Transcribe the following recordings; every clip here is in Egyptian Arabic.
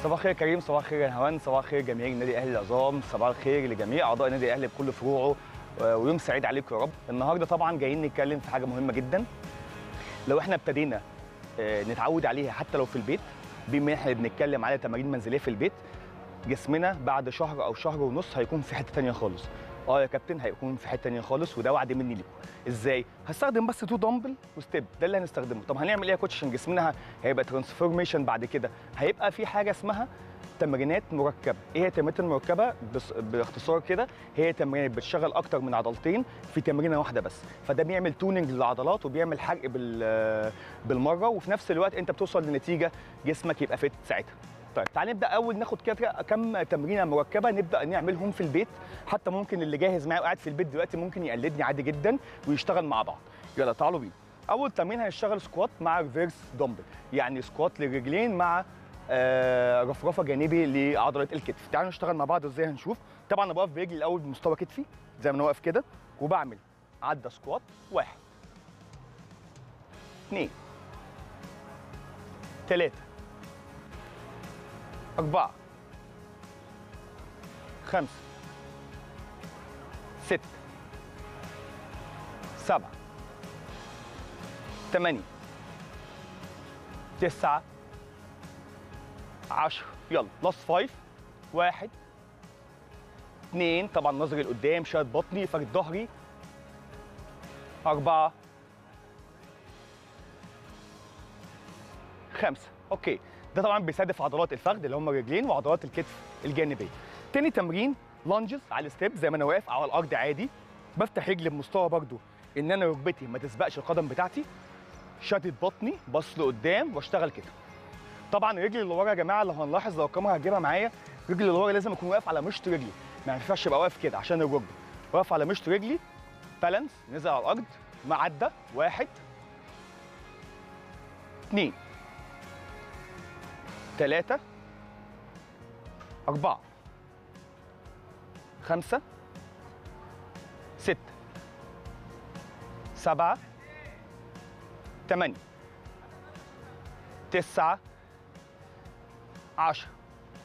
صباح الخير يا كريم صباح الخير يا هوان صباح الخير جماهير النادي الاهلي العظام صباح الخير لجميع اعضاء النادي الاهلي بكل فروعه آه، ويوم سعيد عليكم يا رب النهارده طبعا جايين نتكلم في حاجه مهمه جدا لو احنا ابتدينا آه، نتعود عليها حتى لو في البيت بما احنا بنتكلم على تمارين منزليه في البيت جسمنا بعد شهر او شهر ونص هيكون في حته تانية خالص اه يا كابتن هيكون في حته تانية خالص وده وعد مني ليكم ازاي هستخدم بس تو دمبل وستيب ده اللي هنستخدمه طب هنعمل ايه يا كوتش عشان جسمنا ه- هيبقى ترانسفورميشن بعد كده هيبقى في حاجه اسمها تمرينات مركبه ايه هي التمرينات المركبه بس باختصار كده هي تمرينات بتشغل اكتر من عضلتين في تمرينه واحده بس فده بيعمل توننج للعضلات وبيعمل حرق بال بالمره وفي نفس الوقت انت بتوصل لنتيجه جسمك يبقى فت ساعتها طيب تعال نبدا اول ناخد كده كم تمرينه مركبه نبدا نعملهم في البيت حتى ممكن اللي جاهز معايا وقاعد في البيت دلوقتي ممكن يقلدني عادي جدا ويشتغل مع بعض يلا تعالوا بينا اول تمرين هنشتغل سكوات مع ريفيرس دمبل يعني سكوات للرجلين مع آه، رفرفه جانبي لعضله الكتف تعالوا نشتغل مع بعض ازاي هنشوف طبعا انا بقف برجلي الاول بمستوى كتفي زي ما انا واقف كده وبعمل عدى سكوات واحد اثنين ثلاثة أربعة خمسة ستة سبعة ثمانية تسعة عشرة يلا لاست فايف واحد اثنين طبعا نظري لقدام شاد بطني فرد ظهري أربعة خمسة أوكي ده طبعا بيستهدف عضلات الفخذ اللي هم الرجلين وعضلات الكتف الجانبية تاني تمرين لانجز على الستيب زي ما أنا واقف على الأرض عادي بفتح رجلي بمستوى برضو إن أنا ركبتي ما تسبقش القدم بتاعتي شاتت بطني بص لقدام واشتغل كده طبعا رجلي اللي ورا يا جماعه لو هنلاحظ لو الكاميرا هتجيبها معايا رجلي اللي ورا لازم اكون واقف على مشط رجلي ما ينفعش ابقى واقف كده عشان الركبه واقف على مشط رجلي بالانس نزل على الارض معدى واحد اثنين ثلاثة أربعة خمسة ستة سبعة ثمانية تسعة عشرة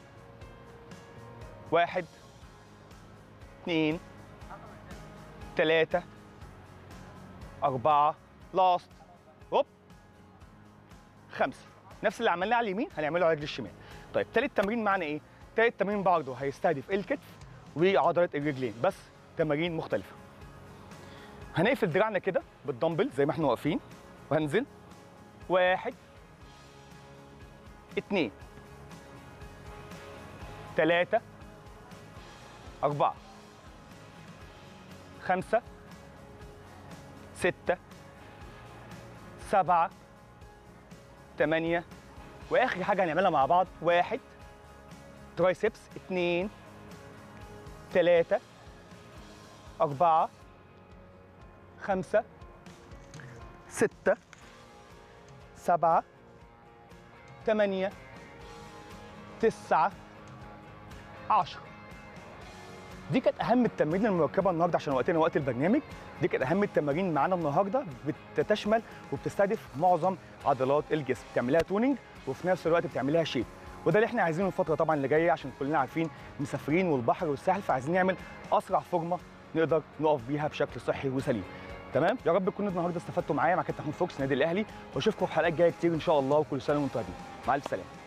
واحد اثنين ثلاثة أربعة لاست هوب خمسة نفس اللي عملناه على اليمين هنعمله على رجل الشمال طيب تالت تمرين معنا ايه؟ تالت تمرين برضه هيستهدف الكتف وعضلة الرجلين بس تمارين مختلفة هنقفل دراعنا كده بالدمبل زي ما احنا واقفين وهنزل واحد اتنين تلاتة أربعة خمسة ستة سبعة تمانية وآخر حاجة هنعملها مع بعض واحد ترايسبس اتنين تلاتة أربعة خمسة ستة سبعة تمانية تسعة عشرة دي كانت أهم التمارين المركبة النهاردة عشان وقتنا وقت البرنامج دي كانت أهم التمارين معانا النهاردة بتشمل وبتستهدف معظم عضلات الجسم بتعملها توننج وفي نفس الوقت بتعملها شيب وده اللي احنا عايزينه الفترة طبعا اللي جاية عشان كلنا عارفين مسافرين والبحر والساحل فعايزين نعمل أسرع فورمة نقدر نقف بيها بشكل صحي وسليم تمام يا رب تكونوا النهارده استفدتوا معايا مع كابتن محمود فوكس النادي الاهلي واشوفكم في حلقات جايه كتير ان شاء الله وكل سنه وانتم طيبين مع الف سلامه